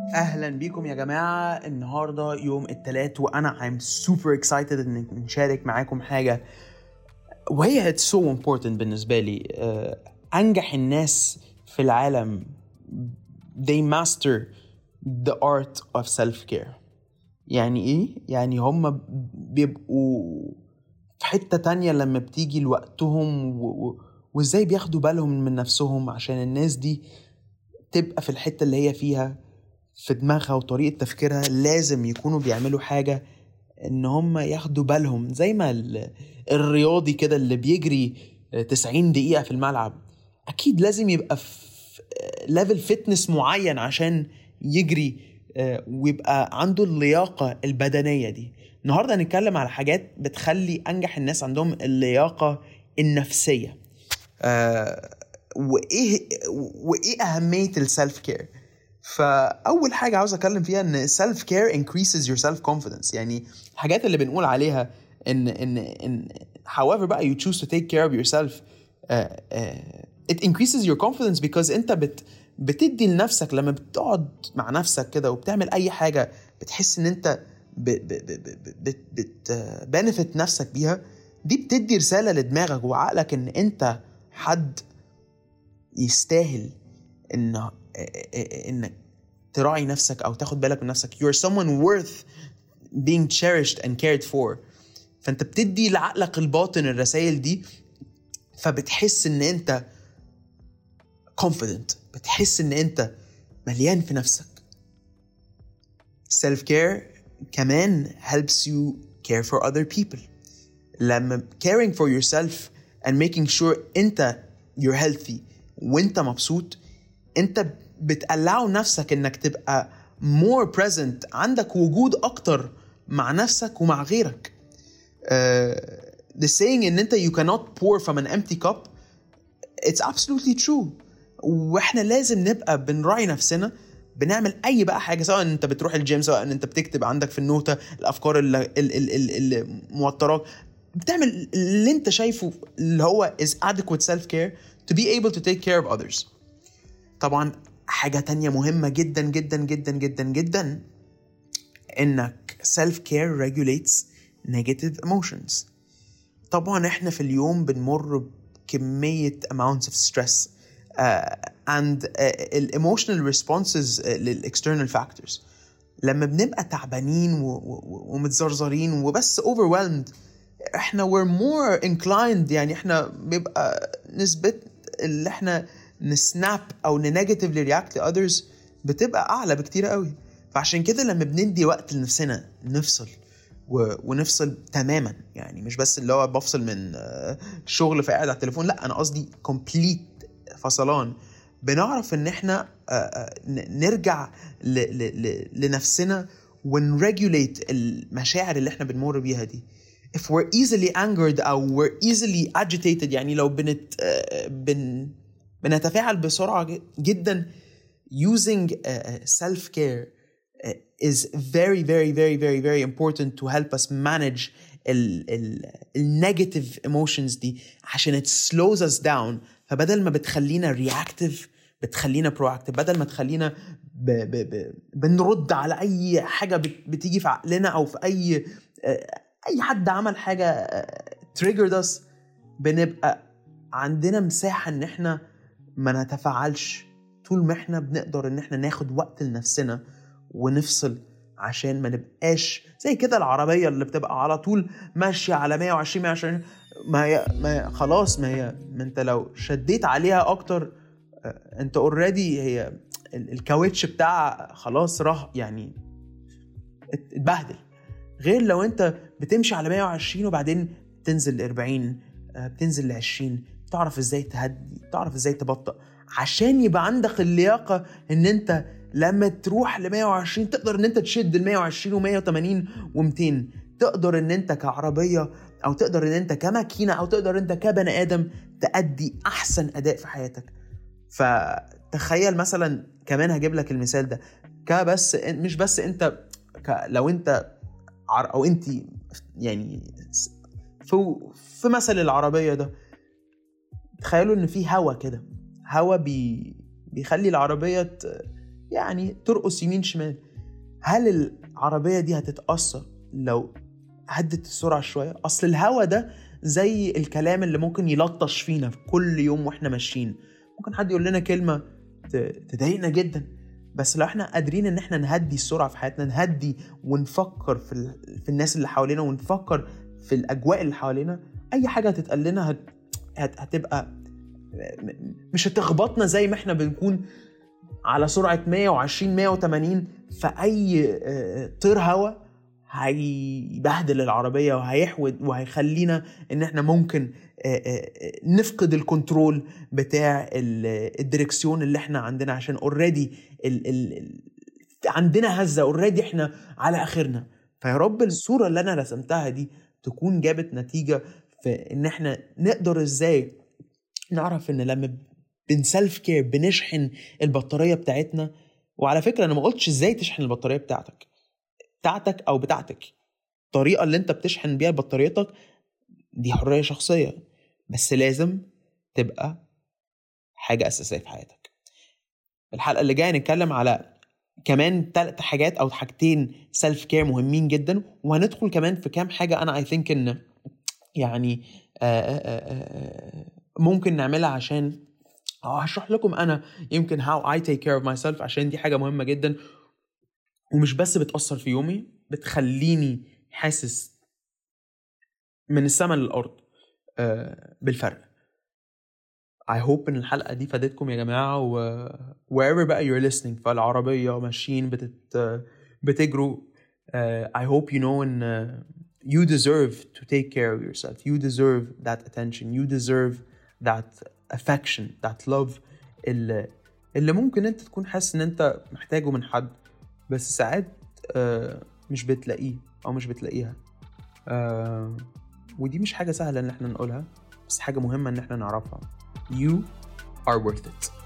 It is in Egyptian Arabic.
اهلا بيكم يا جماعه النهارده يوم الثلاث وانا I'm super excited ان نشارك معاكم حاجه وهي it's so important بالنسبه لي آه، انجح الناس في العالم they master the art of self care يعني ايه يعني هم بيبقوا في حته تانية لما بتيجي لوقتهم و- و- وازاي بياخدوا بالهم من نفسهم عشان الناس دي تبقى في الحته اللي هي فيها في دماغها وطريقه تفكيرها لازم يكونوا بيعملوا حاجه ان هم ياخدوا بالهم زي ما ال- الرياضي كده اللي بيجري 90 دقيقه في الملعب اكيد لازم يبقى في ليفل فتنس معين عشان يجري آه، ويبقى عنده اللياقه البدنيه دي النهارده هنتكلم على حاجات بتخلي انجح الناس عندهم اللياقه النفسيه آه، وايه وايه اهميه السيلف كير فاول حاجه عاوز اتكلم فيها ان سيلف كير increases your self confidence يعني الحاجات اللي بنقول عليها ان ان ان however بقى you choose to take care of yourself uh, uh, it increases your confidence because انت بت بتدي لنفسك لما بتقعد مع نفسك كده وبتعمل اي حاجه بتحس ان انت ب ب ب ب بت بت benefit نفسك بيها دي بتدي رساله لدماغك وعقلك ان انت حد يستاهل ان انك تراعي نفسك او تاخد بالك من نفسك you're someone worth being cherished and cared for فانت بتدي لعقلك الباطن الرسائل دي فبتحس ان انت confident بتحس ان انت مليان في نفسك self care كمان helps you care for other people لما caring for yourself and making sure انت you're healthy وانت مبسوط انت بتقلعوا نفسك انك تبقى more present عندك وجود اكتر مع نفسك ومع غيرك uh, the saying ان انت you cannot pour from an empty cup it's absolutely true واحنا لازم نبقى بنراعي نفسنا بنعمل اي بقى حاجه سواء انت بتروح الجيم سواء ان انت بتكتب عندك في النوتة الافكار اللي, اللي, اللي, اللي موتراك بتعمل اللي انت شايفه اللي هو is adequate self care to be able to take care of others طبعا حاجة تانية مهمة جدا جدا جدا جدا جدا انك self care regulates negative emotions طبعا احنا في اليوم بنمر بكمية amounts of stress uh, and uh, ال emotional responses uh, لل external factors لما بنبقى تعبانين و- و- ومتزرزرين وبس overwhelmed احنا we're more inclined يعني احنا بيبقى نسبة اللي احنا نسناب او ننيجاتيفلي رياكت لاذرز بتبقى اعلى بكتير قوي فعشان كده لما بندي وقت لنفسنا نفصل و... ونفصل تماما يعني مش بس اللي هو بفصل من آه، الشغل فقاعد على التليفون لا انا قصدي كومبليت فصلان بنعرف ان احنا آه، آه، ن- نرجع ل... ل... ل... لنفسنا ونريجوليت المشاعر اللي احنا بنمر بيها دي if we're easily angered او we're easily agitated يعني لو بنت آه، بن بنتفاعل بسرعة ج- جدا using uh, self care uh, is very very very very very important to help us manage ال ال النيجاتيف emotions دي عشان it slows us down فبدل ما بتخلينا reactive بتخلينا proactive بدل ما تخلينا ب ب ب بنرد على اي حاجه بت بتيجي في عقلنا او في اي آه، اي حد عمل حاجه آه، triggered us بنبقى عندنا مساحه ان احنا ما نتفاعلش طول ما احنا بنقدر ان احنا ناخد وقت لنفسنا ونفصل عشان ما نبقاش زي كده العربيه اللي بتبقى على طول ماشيه على 120 120 ما هي ما هي خلاص ما هي ما انت لو شديت عليها اكتر آه، انت اوريدي هي ال- الكاوتش بتاعها خلاص راح يعني ات- اتبهدل غير لو انت بتمشي على 120 وبعدين تنزل ل 40 آه، بتنزل ل 20 تعرف ازاي تهدي تعرف ازاي تبطأ عشان يبقى عندك اللياقة ان انت لما تروح ل 120 تقدر ان انت تشد ال 120 و180 و200 تقدر ان انت كعربية او تقدر ان انت كماكينة او تقدر انت كبني ادم تأدي احسن اداء في حياتك فتخيل مثلا كمان هجيب لك المثال ده كبس مش بس انت ك لو انت عر او انت يعني في في مثل العربيه ده تخيلوا ان في هوا كده هوا بي بيخلي العربيه ت... يعني ترقص يمين شمال هل العربيه دي هتتاثر لو هدت السرعه شويه اصل الهوا ده زي الكلام اللي ممكن يلطش فينا في كل يوم واحنا ماشيين ممكن حد يقول لنا كلمه تضايقنا جدا بس لو احنا قادرين ان احنا نهدي السرعه في حياتنا نهدي ونفكر في, ال... في الناس اللي حوالينا ونفكر في الاجواء اللي حوالينا اي حاجه هتتقال لنا هت... هت... هتبقى مش هتخبطنا زي ما احنا بنكون على سرعه 120 180 فاي طير هوا هيبهدل العربيه وهيحود وهيخلينا ان احنا ممكن نفقد الكنترول بتاع الدركسيون اللي احنا عندنا عشان اوريدي عندنا هزه اوريدي احنا على اخرنا فيا رب الصوره اللي انا رسمتها دي تكون جابت نتيجه في ان احنا نقدر ازاي نعرف ان لما بنسلف كير بنشحن البطاريه بتاعتنا وعلى فكره انا ما قلتش ازاي تشحن البطاريه بتاعتك بتاعتك او بتاعتك الطريقه اللي انت بتشحن بيها بطاريتك دي حريه شخصيه بس لازم تبقى حاجه اساسيه في حياتك الحلقه اللي جايه نتكلم على كمان ثلاث حاجات او حاجتين سيلف كير مهمين جدا وهندخل كمان في كام حاجه انا اي ثينك ان يعني آآ آآ ممكن نعملها عشان هشرح لكم انا يمكن how I take care of myself عشان دي حاجه مهمه جدا ومش بس بتأثر في يومي بتخليني حاسس من السماء للأرض بالفرق I hope ان الحلقة دي فادتكم يا جماعة و wherever بقى you're listening في العربية ماشيين بتت بتجروا uh, I hope you know ان uh, you deserve to take care of yourself you deserve that attention you deserve that affection that love اللي, اللي ممكن انت تكون حاسس ان انت محتاجه من حد بس ساعات آه مش بتلاقيه او مش بتلاقيها آه ودي مش حاجة سهلة ان احنا نقولها بس حاجة مهمة ان احنا نعرفها you are worth it